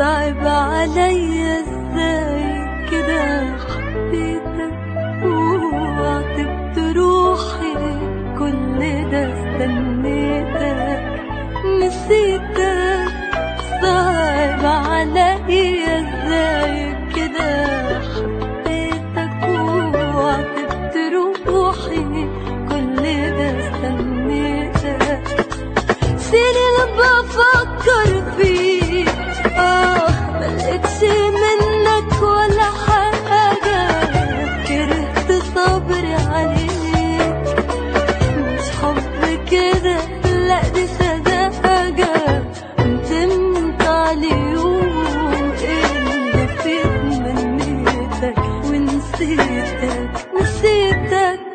صعب عليا ازاي كده حبيتك وعتبت روحي كل ده استنيتك نسيتك صعب عليا ازاي كده حبيتك وعتبت روحي كل ده استنيتك سنين بفكر فيك اه ملقتش منك ولا حاجة كرهت صبري عليك مش حب كده لا دي سذاجة ندمت على اليوم اللي فيه منيتك ونسيتك نسيتك